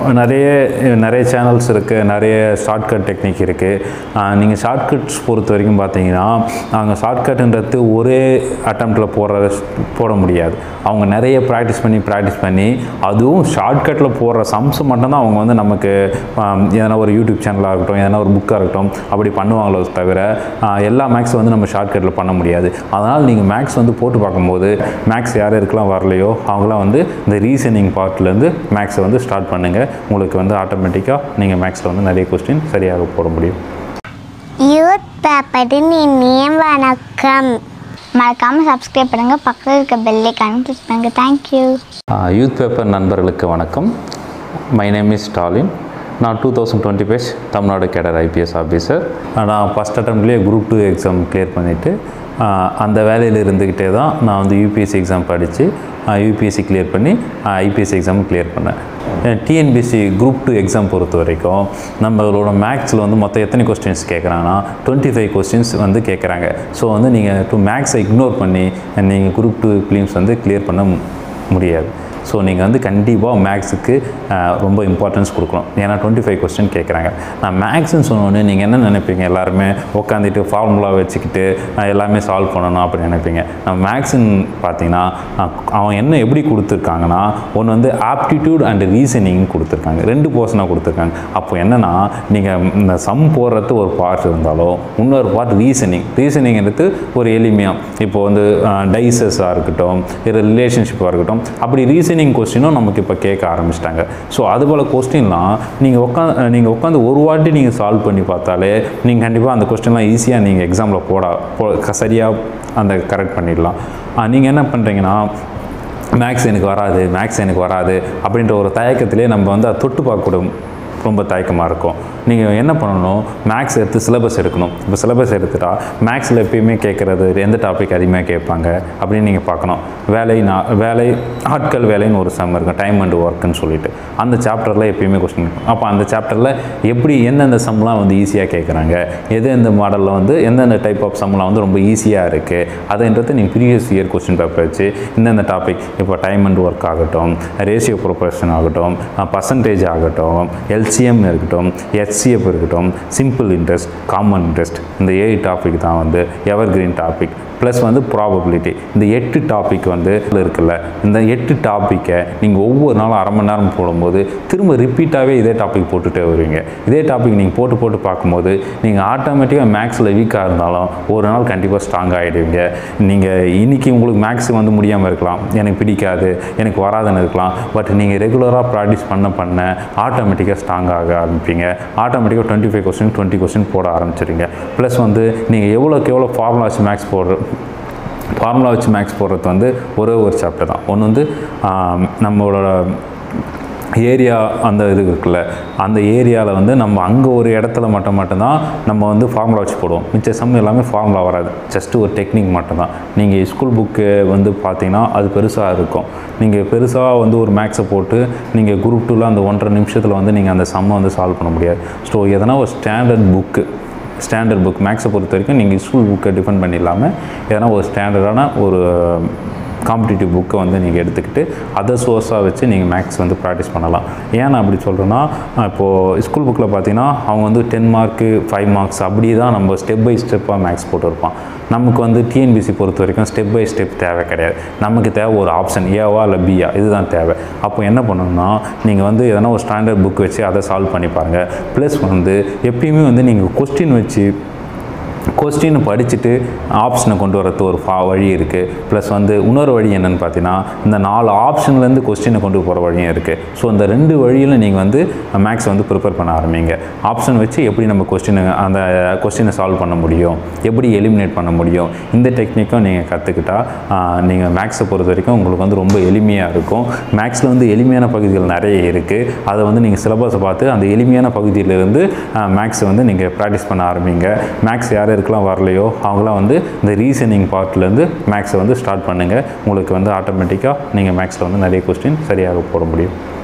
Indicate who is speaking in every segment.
Speaker 1: நிறைய நிறைய சேனல்ஸ் இருக்குது நிறைய ஷார்ட்கட் டெக்னிக் இருக்குது நீங்கள் ஷார்ட்கட்ஸ் பொறுத்த வரைக்கும் பார்த்தீங்கன்னா நாங்கள் ஷார்ட்கட்டுன்றது ஒரே அட்டம்ப்டில் போடுற போட முடியாது அவங்க நிறைய ப்ராக்டிஸ் பண்ணி ப்ராக்டிஸ் பண்ணி அதுவும் ஷார்ட்கட்டில் போடுற சம்ஸ் மட்டும்தான் அவங்க வந்து நமக்கு ஆம், எதனா ஒரு யூடியூப் சேனலாக இருக்கட்டும் எதனா ஒரு புக்காக இருக்கட்டும் அப்படி பண்ணுவாங்களோ தவிர ஆ, எல்லா மேக்ஸ் வந்து நம்ம ஷார்ட்கட்டில் பண்ண முடியாது அதனால் நீங்கள் மேக்ஸ் வந்து போட்டு பார்க்கும்போது மேக்ஸ் யார் யாருக்கெல்லாம் வரலையோ அவங்களாம் வந்து இந்த ரீசனிங் பார்ட்லேருந்து மேக்ஸை வந்து ஸ்டார்ட் பண்ணுங்கள் உங்களுக்கு வந்து ஆட்டோமேட்டிக்காக நீங்கள் மேக்ஸில் வந்து நிறைய கொஸ்டின் சரியாக போட முடியும்
Speaker 2: யூத் பேப்பரின் இனிய வணக்கம் மறக்காமல் சப்ஸ்கிரைப் பண்ணுங்கள் பக்கத்தில் இருக்க பெல்லைக்கான கிளிக் பண்ணுங்கள் தேங்க்யூ
Speaker 1: யூத் பேப்பர் நண்பர்களுக்கு வணக்கம் மை நேம் இஸ் ஸ்டாலின் நான் two thousand twenty five Tamil Nadu cadre IPS officer நான் ஃபஸ்ட் அட்டம்ப்ட்லேயே குரூப் டூ எக்ஸாம் கிளியர் பண்ணிவிட்டு அந்த வேலையில் இருந்துக்கிட்டே தான் நான் வந்து யூபிஎஸ்சி எக்ஸாம் படித்து யூபிஎஸ்சி கிளியர் பண்ணி ஐபிஎஸ் எக்ஸாம் கிளியர் பண்ணேன் டிஎன்பிஎஸ்சி குரூப் டூ எக்ஸாம் பொறுத்த வரைக்கும் நம்மளோட மேக்ஸில் வந்து மொத்தம் எத்தனை கொஸ்டின்ஸ் கேட்குறாங்கன்னா டுவெண்ட்டி ஃபைவ் கொஸ்டின்ஸ் வந்து கேட்குறாங்க ஸோ வந்து நீங்கள் டூ மேக்ஸை இக்னோர் பண்ணி நீங்கள் குரூப் டூ ஃபிலிம்ஸ் வந்து கிளியர் பண்ண மு- முடியாது ஸோ நீங்கள் வந்து கண்டிப்பாக மேக்ஸுக்கு ரொம்ப இம்பார்ட்டன்ஸ் கொடுக்கணும் ஏன்னா டுவெண்ட்டி ஃபைவ் கொஸ்டின் கேட்குறாங்க நான் மேக்ஸ்னு சொன்னோன்னே நீங்கள் என்ன நினைப்பீங்க எல்லாருமே உட்காந்துட்டு ஃபார்முலா வச்சுக்கிட்டு அஹ், எல்லாமே சால்வ் பண்ணணும் அப்படி நினைப்பீங்க நான் மேக்ஸ்ன்னு பார்த்தீங்கன்னா அஹ், அவன் என்ன எப்படி கொடுத்துருக்காங்கன்னா ஒன்று வந்து ஆப்டிடியூட் அண்ட் ரீசனிங் கொடுத்துருக்காங்க ரெண்டு போர்ஷனாக கொடுத்துருக்காங்க அப்போ என்னென்னா நீங்கள் இந்த சம் போடுறது ஒரு பார்ட் இருந்தாலும் இன்னொரு பார்ட் ரீசனிங் ரீசனிங்கிறது ஒரு எளிமையாக இப்போ வந்து டைசஸாக இருக்கட்டும் இல்லை ரிலேஷன்ஷிப்பாக இருக்கட்டும் அப்படி ரீசனிங் கொஸ்டினும் நமக்கு இப்போ கேட்க ஆரம்பிச்சிட்டாங்க ஸோ அதுபோல் கொஸ்டின்லாம் நீங்கள் உட்காந்து நீங்கள் உட்காந்து ஒரு வாட்டி நீங்கள் சால்வ் பண்ணி பார்த்தாலே நீங்கள் கண்டிப்பாக அந்த கொஸ்டின்லாம் ஈஸியாக நீங்கள் எக்ஸாமில் போட போ சரியாக அந்த கரெக்ட் பண்ணிடலாம் நீங்கள் என்ன பண்ணுறீங்கன்னா மேக்ஸ் எனக்கு வராது மேக்ஸ் எனக்கு வராது அப்படின்ற ஒரு தயக்கத்திலே நம்ம வந்து அதை தொட்டு பார்க்கக்கூடும் ரொம்ப தயக்கமாக இருக்கும் நீங்கள் என்ன பண்ணணும் மேக்ஸ் எடுத்து சிலபஸ் எடுக்கணும் இப்போ சிலபஸ் எடுத்துட்டா மேக்ஸில் எப்பயுமே கேட்குறது எந்த டாபிக் அதிகமாக கேட்பாங்க அப்படின்னு நீங்கள் பார்க்கணும் வேலை நான் வேலை ஆட்கள் வேலைன்னு ஒரு சம் இருக்கும் டைம் அண்ட் ஒர்க்குன்னு சொல்லிட்டு அந்த சாப்டரில் எப்பயுமே கொஸ்டின் இருக்கும் அப்போ அந்த சாப்டரில் எப்படி எந்தெந்த சம்லாம் வந்து ஈஸியாக கேட்குறாங்க எது எந்த மாடலில் வந்து எந்தெந்த டைப் ஆஃப் சம்லாம் வந்து ரொம்ப ஈஸியாக இருக்குது அதுன்றது நீங்கள் ப்ரீவியஸ் இயர் கொஸ்டின் பேப்பர் வச்சு இந்தந்த டாபிக் இப்போ டைம் அண்ட் ஒர்க் ஆகட்டும் ரேஷியோ ப்ரொபோர்ஷன் ஆகட்டும் பர்சன்டேஜ் ஆகட்டும் எல்சிஎம் இருக்கட்டும் ஹெச்சிஎஃப் இருக்கட்டும் சிம்பிள் இன்ட்ரெஸ்ட் காமன் இன்ட்ரெஸ்ட் இந்த ஏழு டாபிக் தான் வந்து எவர் கிரீன் டாபிக் ப்ளஸ் வந்து ப்ராபபிலிட்டி இந்த எட்டு டாபிக் வந்து இருக்குல்ல இந்த எட்டு டாப்பிக்கை நீங்கள் ஒவ்வொரு நாளும் அரை மணி நேரம் போடும்போது திரும்ப ரிப்பீட்டாகவே இதே டாபிக் போட்டுகிட்டே வருவீங்க இதே டாபிக் நீங்கள் போட்டு போட்டு பார்க்கும்போது நீங்கள் ஆட்டோமேட்டிக்காக மேக்ஸில் வீக்காக இருந்தாலும் ஒரு நாள் கண்டிப்பாக ஸ்ட்ராங் ஆகிடுவீங்க நீங்கள் இன்னைக்கு உங்களுக்கு மேக்ஸ் வந்து முடியாமல் இருக்கலாம் எனக்கு பிடிக்காது எனக்கு வராதுன்னு இருக்கலாம் பட் நீங்கள் ரெகுலராக ப்ராக்டிஸ் பண்ண பண்ண ஆட்டோமேட்டிக்காக ஸ்ட்ராங் ஆக ஆரம்பிப்பீங்க ஆட்டோமேட்டிக்காக twenty five question twenty question போட ஆரம்பிச்சிடுங்க ப்ளஸ் வந்து நீங்கள் எவ்வளோக்கு எவ்வளோ ஃபார்முலா வச்சு மேக்ஸ் போடுற ஃபார்முலா வச்சு மேக்ஸ் போடுறது வந்து ஒரே ஒரு சாப்டர் தான் ஒன்று வந்து ஆம், நம்மளோட ஏரியா அந்த இது இருக்குல்ல அந்த ஏரியாவில் வந்து நம்ம அங்கே ஒரு இடத்துல மட்டும் மட்டும்தான் நம்ம வந்து ஃபார்முலா வச்சு போடுவோம் மிச்ச சம் எல்லாமே ஃபார்முலா வராது ஜஸ்ட் ஒரு டெக்னிக் மட்டும்தான் நீங்கள் ஸ்கூல் புக்கு வந்து பார்த்தீங்கன்னா அது பெருசாக இருக்கும் நீங்கள் பெருசாக வந்து ஒரு மேக்ஸை போட்டு நீங்கள் குரூப் டூவில் அந்த ஒன்றரை நிமிஷத்தில் வந்து நீங்கள் அந்த சம்மை வந்து சால்வ் பண்ண முடியாது ஸோ எதனா ஒரு ஸ்டாண்டர்ட் புக்கு ஸ்டாண்டர்ட் புக் மேக்ஸை பொறுத்த வரைக்கும் நீங்கள் ஸ்கூல் புக்கை டிஃபெண்ட் பண்ணி இல்லாமல் எதனா ஒரு ஸ்டாண்டர்டான ஒரு காம்படிட்டிவ் புக்கை வந்து நீங்கள் எடுத்துக்கிட்டு அதை சோர்ஸாக வச்சு நீங்கள் மேக்ஸ் வந்து ப்ராக்டிஸ் பண்ணலாம் ஏன் நான் அப்படி சொல்கிறேன்னா இப்போது ஸ்கூல் புக்கில் பார்த்தீங்கன்னா அவங்க வந்து டென் மார்க்கு ஃபைவ் மார்க்ஸ் அப்படி தான் நம்ம ஸ்டெப் பை ஸ்டெப்பாக மேக்ஸ் போட்டிருப்பான் நமக்கு வந்து டிஎன்பிசி பொறுத்த வரைக்கும் ஸ்டெப் பை ஸ்டெப் தேவை கிடையாது நமக்கு தேவை ஒரு ஆப்ஷன் ஏவா இல்லை பியா இதுதான் தேவை அப்போ என்ன பண்ணணும்னா நீங்கள் வந்து எதனா ஒரு ஸ்டாண்டர்ட் புக் வச்சு அதை சால்வ் பண்ணி பாருங்கள் ப்ளஸ் வந்து எப்பயுமே வந்து நீங்கள் கொஸ்டின் வச்சு கொஸ்டின் படிச்சுட்டு ஆப்ஷனை கொண்டு வரது ஒரு ஃபா வழி இருக்குது ப்ளஸ் வந்து இன்னொரு வழி என்னென்னு பார்த்தீங்கன்னா இந்த நாலு ஆப்ஷன்லேருந்து கொஸ்டினை கொண்டு போகிற வழியும் இருக்குது ஸோ இந்த ரெண்டு வழியில் நீங்கள் வந்து மேக்ஸ் வந்து ப்ரிப்பேர் பண்ண ஆரம்பிங்க ஆப்ஷன் வச்சு எப்படி நம்ம கொஸ்டினை அந்த கொஸ்டினை சால்வ் பண்ண முடியும் எப்படி எலிமினேட் பண்ண முடியும் இந்த டெக்னிக்கும் நீங்கள் கற்றுக்கிட்டா நீங்கள் மேக்ஸை பொறுத்த வரைக்கும் உங்களுக்கு வந்து ரொம்ப எளிமையாக இருக்கும் மேக்ஸில் வந்து எளிமையான பகுதிகள் நிறைய இருக்குது அதை வந்து நீங்கள் சிலபஸை பார்த்து அந்த எளிமையான பகுதியிலிருந்து மேக்ஸை வந்து நீங்கள் ப்ராக்டிஸ் பண்ண ஆரம்பிங்க மேக்ஸ் யார் யாருக்கெல்லாம் வரலையோ அவங்களாம் வந்து இந்த ரீசனிங் பார்ட்லேருந்து மேக்ஸை வந்து ஸ்டார்ட் பண்ணுங்கள் உங்களுக்கு வந்து ஆட்டோமேட்டிக்காக நீங்கள் மேக்ஸில் வந்து நிறைய கொஸ்டின் சரியாக போட முடியும்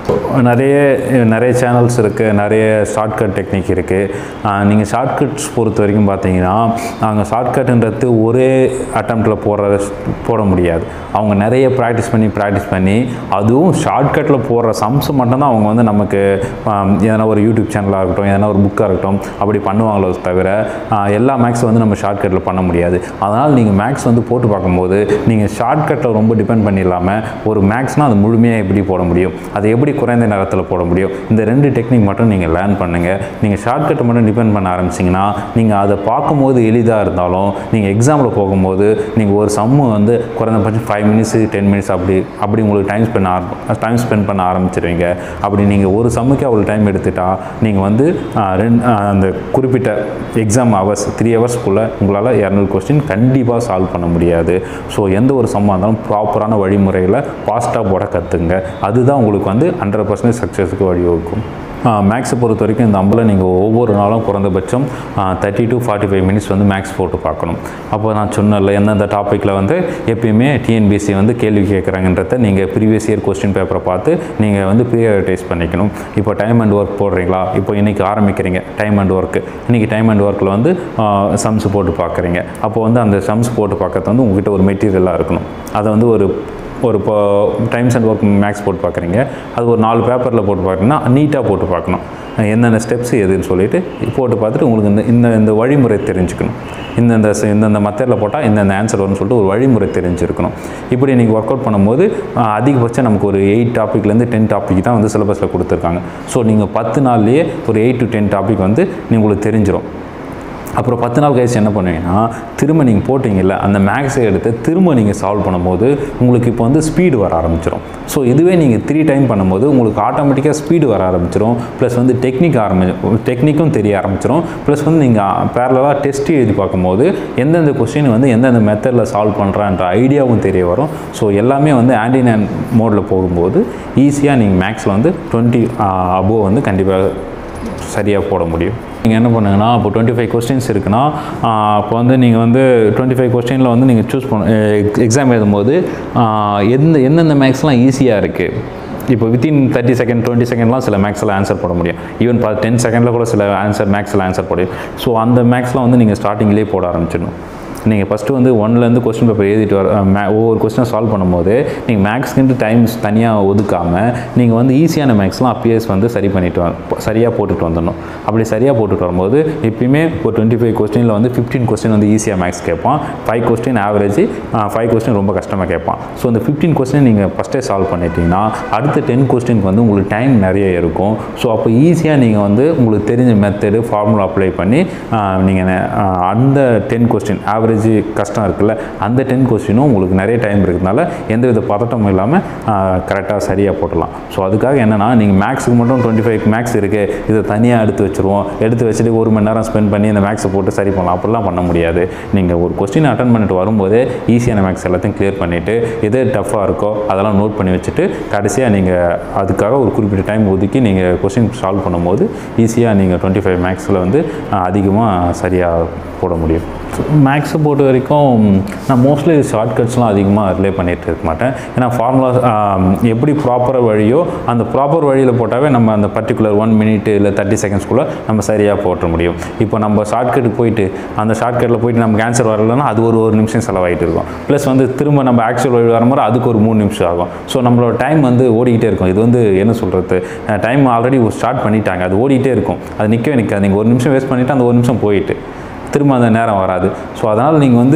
Speaker 1: நிறைய நிறைய சேனல்ஸ் இருக்குது நிறைய ஷார்ட்கட் டெக்னிக் இருக்குது நீங்கள் ஷார்ட்கட்ஸ் பொறுத்த வரைக்கும் பார்த்தீங்கன்னா நாங்கள் ஷார்ட்கட்டுன்றது ஒரே அட்டம்ப்டில் போடுற போட முடியாது அவங்க நிறைய ப்ராக்டிஸ் பண்ணி ப்ராக்டிஸ் பண்ணி அதுவும் ஷார்ட்கட்டில் போடுற சம்ஸ் மட்டும்தான் அவங்க வந்து நமக்கு ஆம், எதனா ஒரு யூடியூப் சேனலாக இருக்கட்டும் எதனா ஒரு புக்காக இருக்கட்டும் அப்படி பண்ணுவாங்களோ தவிர ஆ, எல்லா மேக்ஸும் வந்து நம்ம ஷார்ட்கட்டில் பண்ண முடியாது அதனால் நீங்கள் மேக்ஸ் வந்து போட்டு பார்க்கும்போது நீங்கள் ஷார்ட்கட்டில் ரொம்ப டிபெண்ட் பண்ணிடாமல் ஒரு மேக்ஸ்னால் அது முழுமையாக எப்படி போட முடியும் அதை எப்படி குறைந்த நேரத்தில் போட முடியும் இந்த ரெண்டு டெக்னிக் மட்டும் நீங்கள் லேர்ன் பண்ணுங்கள் நீங்கள் ஷார்ட்கட்டை மட்டும் டிபெண்ட் பண்ண ஆரம்பிச்சிங்கன்னா நீங்கள் அதை பார்க்கும்போது எளிதாக இருந்தாலும் நீங்கள் எக்ஸாமில் போகும்போது நீங்கள் ஒரு சம்மு வந்து குறைந்தபட்சம் ஃபைவ் மினிட்ஸு டென் மினிட்ஸ் அப்படி அப்படி உங்களுக்கு டைம் ஸ்பெண்ட் ஆரம்பி டைம் ஸ்பெண்ட் பண்ண ஆரம்பிச்சிருவீங்க அப்படி நீங்கள் ஒரு சம்முக்கே அவ்வளோ டைம் எடுத்துட்டா நீங்கள் வந்து ரெண்டு அந்த குறிப்பிட்ட எக்ஸாம் ஹவர்ஸ் த்ரீ ஹவர்ஸ்க்குள்ளே உங்களால் இரநூறு கொஸ்டின் கண்டிப்பாக சால்வ் பண்ண முடியாது ஸோ எந்த ஒரு சம்மாக இருந்தாலும் ப்ராப்பரான வழிமுறையில் ஃபாஸ்ட்டாக போட கற்றுங்க அதுதான் உங்களுக்கு வந்து ஹண்ட்ரட் பர்சன்டேஜ் சக்ஸஸுக்கு வழிவகுக்கும் மேக்ஸை பொறுத்த வரைக்கும் இந்த அம்பில் நீங்கள் ஒவ்வொரு நாளும் குறைந்தபட்சம் thirty to forty five minutes வந்து மேக்ஸ் போட்டு பார்க்கணும் அப்போ நான் சொன்னல எந்தெந்த டாப்பிக்கில் வந்து எப்பயுமே டிஎன்பிசி வந்து கேள்வி கேட்குறாங்கன்றத நீங்கள் ப்ரீவியஸ் இயர் கொஸ்டின் பேப்பரை பார்த்து நீங்கள் வந்து ப்ரியாரிட்டைஸ் பண்ணிக்கணும் இப்போ டைம் அண்ட் ஒர்க் போடுறீங்களா இப்போ இன்றைக்கி ஆரம்பிக்கிறீங்க டைம் அண்ட் ஒர்க்கு இன்றைக்கி டைம் அண்ட் ஒர்க்கில் வந்து சம்ஸ் போட்டு பார்க்குறீங்க அப்போ வந்து அந்த சம்ஸ் போட்டு பார்க்கறது வந்து உங்ககிட்ட ஒரு மெட்டீரியலாக இருக்கணும் அதை வந்து ஒரு ஒரு இப்போ டைம்ஸ் அண்ட் ஒர்க் மேக்ஸ் போட்டு பார்க்குறீங்க அது ஒரு நாலு பேப்பரில் போட்டு பார்க்குறீங்கன்னா நீட்டாக போட்டு பார்க்கணும் என்னென்ன ஸ்டெப்ஸ் எதுன்னு சொல்லிட்டு போட்டு பார்த்துட்டு உங்களுக்கு இந்த இந்த இந்த வழிமுறை தெரிஞ்சுக்கணும் இந்தந்த ச- இந்தந்த மெத்தடில் போட்டால் இந்தந்த ஆன்சர் வரும்னு சொல்லிட்டு ஒரு வழிமுறை தெரிஞ்சிருக்கணும் இப்படி நீங்கள் ஒர்க் அவுட் பண்ணும்போது ஆஹ், அதிகபட்சம் நமக்கு ஒரு எயிட் டாப்பிக்லேருந்து டென் டாபிக் தான் வந்து சிலபஸில் கொடுத்துருக்காங்க ஸோ நீங்கள் பத்து நாள்லேயே ஒரு எயிட் டு டென் டாபிக் வந்து நீ உங்களுக்கு தெரிஞ்சிடும் அப்புறம் பத்து நாள் கழிச்சு என்ன பண்ணுவீங்கன்னா திரும்ப நீங்கள் போட்டிங்கல்ல அந்த மேக்ஸை எடுத்து திரும்ப நீங்கள் சால்வ் பண்ணும்போது உங்களுக்கு இப்போ வந்து ஸ்பீடு வர ஆரம்பிச்சிடும் ஸோ இதுவே நீங்கள் த்ரீ டைம் பண்ணும்போது உங்களுக்கு ஆட்டோமேட்டிக்காக ஸ்பீடு வர ஆரம்பிச்சிடும் ப்ளஸ் வந்து டெக்னிக் ஆரம்பி டெக்னிக்கும் தெரிய ஆரம்பிச்சிடும் ப்ளஸ் வந்து நீங்கள் பேரலாக டெஸ்ட் எழுதி பார்க்கும்போது எந்தெந்த கொஸ்டின் வந்து எந்தெந்த மெத்தடில் சால்வ் பண்ணுறான்ற ஐடியாவும் தெரிய வரும் ஸோ எல்லாமே வந்து ஆன்டி நேன் மோடில் போகும்போது ஈஸியாக நீங்கள் மேக்ஸில் வந்து டுவெண்ட்டி அபோவ் வந்து கண்டிப்பாக சரியாக போட முடியும் நீங்கள் என்ன பண்ணுங்கன்னா இப்போ டுவெண்ட்டி ஃபைவ் கொஸ்டின்ஸ் இருக்குன்னா ஆஹ் அப்போ வந்து நீங்கள் வந்து டுவெண்ட்டி ஃபைவ் கொஸ்டினில் வந்து நீங்கள் சூஸ் பண்ண எக்ஸாம் எழுதும்போது ஆஹ் எந்த எந்தெந்த மேக்ஸ்லாம் ஈஸியாக இருக்குது இப்போ வித்தின் தேர்ட்டி செகண்ட் டுவெண்ட்டி செகண்ட்லாம் சில மேக்ஸில் ஆன்சர் போட முடியும் ஈவன் பா டென் செகண்டில் கூட சில ஆன்சர் மேக்ஸில் ஆன்சர் போட முடியும் ஸோ அந்த மேக்ஸ்லாம் வந்து நீங்கள் ஸ்டார்டிங்லேயே போட ஆரம்பிச்சிடணும் நீங்கள் ஃபஸ்ட்டு வந்து ஒன்லேருந்து கொஸ்டின் பேப்பர் எழுதிட்டு வர மே ஒவ்வொரு கொஸ்டினை சால்வ் பண்ணும்போது நீங்கள் மேக்ஸ்க்குன்ட்டு டைம்ஸ் தனியாக ஒதுக்காமல் நீங்கள் வந்து ஈஸியான மேக்ஸ்லாம் அப்பியர்ஸ் வந்து சரி பண்ணிட்டு வ சரியாக போட்டுட்டு வந்துடணும் அப்படி சரியாக போட்டுட்டு வரும்போது எப்பயுமே ஒரு டுவெண்ட்டி ஃபைவ் கொஸ்டினில் வந்து ஃபிஃப்டீன் கொஸ்டின் வந்து ஈஸியாக மேக்ஸ் கேட்பான் five question average five question ரொம்ப கஷ்டமாக கேட்பான் ஸோ அந்த ஃபிஃப்டீன் கொஸ்டின் நீங்கள் ஃபஸ்ட்டே சால்வ் பண்ணிட்டீங்கன்னா அடுத்த டென் கொஸ்டினுக்கு வந்து உங்களுக்கு டைம் நிறைய இருக்கும் ஸோ அப்போ ஈஸியாக நீங்கள் வந்து உங்களுக்கு தெரிஞ்ச மெத்தடு ஃபார்முலா அப்ளை பண்ணி நீங்கள் அந்த டென் கொஸ்டின் ஆவரேஜ் கஷ்டம் இருக்குல்ல அந்த டென் கொஸ்டினும் உங்களுக்கு நிறைய டைம் இருக்கிறதுனால எந்த வித பதட்டமும் இல்லாமல் கரெக்டாக சரியாக போட்டலாம் ஸோ அதுக்காக என்னென்னா நீங்கள் மேக்ஸுக்கு மட்டும் டுவெண்ட்டி ஃபைவ் மேக்ஸ் இருக்குது இதை தனியாக எடுத்து வச்சுருவோம் எடுத்து வச்சுட்டு ஒரு மணி நேரம் ஸ்பெண்ட் பண்ணி அந்த மேக்ஸை போட்டு சரி பண்ணலாம் அப்படிலாம் பண்ண முடியாது நீங்கள் ஒரு கொஸ்டின் அட்டன் பண்ணிட்டு வரும்போதே ஈஸியான மேக்ஸ் எல்லாத்தையும் கிளியர் பண்ணிவிட்டு எது டஃப்பாக இருக்கோ அதெல்லாம் நோட் பண்ணி வச்சுட்டு கடைசியாக நீங்கள் அதுக்காக ஒரு குறிப்பிட்ட டைம் ஒதுக்கி நீங்கள் கொஸ்டின் சால்வ் பண்ணும்போது ஈஸியாக நீங்கள் டுவெண்ட்டி ஃபைவ் மேக்ஸில் வந்து அதிகமாக சரியாக போட முடியும் மேக்ஸை பொறுத்த வரைக்கும் நான் மோஸ்ட்லி ஷார்ட்கட்ஸ்லாம் அதிகமாக ரிலே பண்ணிட்டு இருக்க மாட்டேன் ஏன்னா ஃபார்முலா எப்படி ப்ராப்பர் வழியோ அந்த ப்ராப்பர் வழியில் போட்டாவே நம்ம அந்த பர்டிகுலர் ஒன் மினிட் இல்லை தேர்ட்டி செகண்ட்ஸ்குள்ளே நம்ம சரியாக போட்ட முடியும் இப்போ நம்ம ஷார்ட்கட்டுக்கு போயிட்டு அந்த ஷார்ட்கட்டில் போயிட்டு நமக்கு ஆன்சர் வரலன்னா அது ஒரு ஒரு நிமிஷம் செலவாகிட்டு இருக்கும் ப்ளஸ் வந்து திரும்ப நம்ம ஆக்சுவல் வழி வரும்போது அதுக்கு ஒரு மூணு நிமிஷம் ஆகும் ஸோ நம்மளோட டைம் வந்து ஓடிக்கிட்டே இருக்கும் இது வந்து என்ன சொல்கிறது டைம் ஆல்ரெடி ஸ்டார்ட் பண்ணிட்டாங்க அது ஓடிக்கிட்டே இருக்கும் அது நிற்கவே நிற்காது நீங்கள் ஒரு நிமிஷம் வேஸ்ட் பண்ணிவிட்டு அந்த ஒரு நிமிஷம் போயிட்டு திரும்ப அந்த நேரம் வராது ஸோ அதனால் நீங்கள் வந்து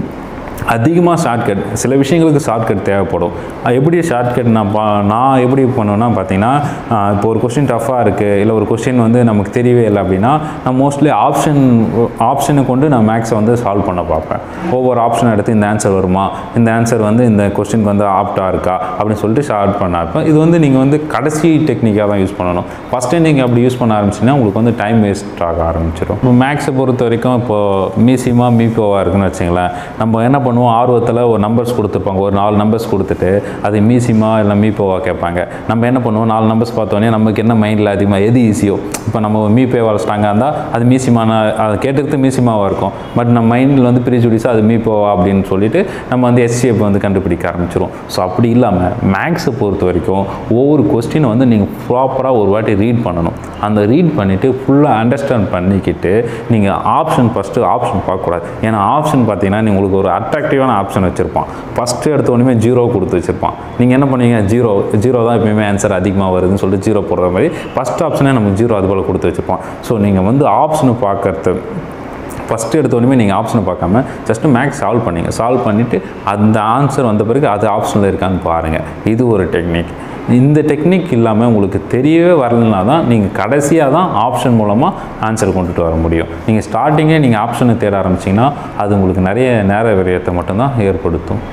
Speaker 1: அதிகமாக ஷார்ட்கட் சில விஷயங்களுக்கு ஷார்ட்கட் தேவைப்படும் அது எப்படி ஷார்ட்கட் நான் பா நான் எப்படி பண்ணுவேன்னா பார்த்தீங்கன்னா ஆஹ் இப்போ ஒரு கொஸ்டின் டஃப்பாக இருக்குது இல்லை ஒரு கொஸ்டின் வந்து நமக்கு தெரியவே இல்லை அப்படின்னா நான் மோஸ்ட்லி ஆப்ஷன் ஆப்ஷனை கொண்டு நான் மேக்ஸை வந்து சால்வ் பண்ண பார்ப்பேன் ஒவ்வொரு ஆப்ஷன் எடுத்து இந்த ஆன்சர் வருமா இந்த ஆன்சர் வந்து இந்த கொஸ்டினுக்கு வந்து ஆப்டாக இருக்கா அப்படின்னு சொல்லிட்டு ஷார்ட் பண்ண இருப்பேன் இது வந்து நீங்கள் வந்து கடைசி டெக்னிக்காக தான் யூஸ் பண்ணணும் ஃபஸ்ட்டு நீங்கள் அப்படி யூஸ் பண்ண ஆரம்பிச்சிங்கன்னா உங்களுக்கு வந்து டைம் வேஸ்ட் ஆக ஆரம்பிச்சிடும் இப்போ மேக்ஸை பொறுத்த வரைக்கும் இப்போது மீசியமாக மீகோவாக இருக்குன்னு வச்சுங்களேன் நம்ம என்ன பண்ணுவோம் ஆர்வத்தில் ஒரு நம்பர்ஸ் கொடுத்துருப்பாங்க ஒரு நாலு நம்பர்ஸ் கொடுத்துட்டு அது மீசிமா இல்லை மீப்போவா கேட்பாங்க நம்ம என்ன பண்ணுவோம் நாலு நம்பர்ஸ் பார்த்தோன்னே நமக்கு என்ன மைண்டில் அதிகமாக எது ஈஸியோ இப்போ நம்ம மீப்பேவால் ஸ்ட்ராங்காக இருந்தால் அது மீசிமான அதை கேட்டுக்கிறது மீசிமாவாக இருக்கும் பட் நம்ம மைண்டில் வந்து ப்ரீஜுடிஸாக அது மீப்போவா அப்படின்னு சொல்லிட்டு நம்ம வந்து எஸ்சிஎஃப் வந்து கண்டுபிடிக்க ஆரம்பிச்சிரும் ஸோ அப்படி இல்லாமல் மேக்ஸை பொறுத்த வரைக்கும் ஒவ்வொரு கொஸ்டினை வந்து நீங்கள் ப்ராப்பராக ஒரு வாட்டி ரீட் பண்ணணும் அந்த ரீட் பண்ணிவிட்டு ஃபுல்லாக அண்டர்ஸ்டாண்ட் பண்ணிக்கிட்டு நீங்கள் ஆப்ஷன் ஃபஸ்ட்டு ஆப்ஷன் பார்க்கக்கூடாது ஏன்னா ஆப்ஷன் பார்த்தீங்கன்னா நீ உங்களுக்கு ஒரு அட்ராக்டிவான ஆப்ஷன் வச்சுருப்பான் ஃபஸ்ட்டு எடுத்த உடனே ஜீரோ கொடுத்து வச்சுருப்பான் நீங்கள் என்ன பண்ணுவீங்க ஜீரோ ஜீரோ தான் எப்பயுமே ஆன்சர் அதிகமாக வருதுன்னு சொல்லிட்டு ஜீரோ போடுற மாதிரி ஃபஸ்ட் ஆப்ஷனே நமக்கு ஜீரோ அது போல் கொடுத்து வச்சுருப்பான் ஸோ நீங்கள் வந்து ஆப்ஷனை பார்க்கறது ஃபஸ்ட்டு எடுத்தோடனே நீங்கள் ஆப்ஷனை பார்க்காம ஜஸ்ட்டு மேக்ஸ் சால்வ் பண்ணிங்க சால்வ் பண்ணிவிட்டு அந்த ஆன்சர் வந்த பிறகு அது ஆப்ஷனில் இருக்கான்னு பாருங்கள் இது ஒரு டெக்னிக் இந்த டெக்னிக் இல்லாமல் உங்களுக்கு தெரியவே வரலனா தான் நீங்கள் கடைசியாக தான் ஆப்ஷன் மூலமாக ஆன்சர் கொண்டுட்டு வர முடியும் நீங்கள் ஸ்டார்டிங்கே நீங்கள் ஆப்ஷனை தேட ஆரம்பிச்சிங்கன்னா அது உங்களுக்கு நிறைய நேர விரயத்தை மட்டும்தான் ஏற்படுத்தும்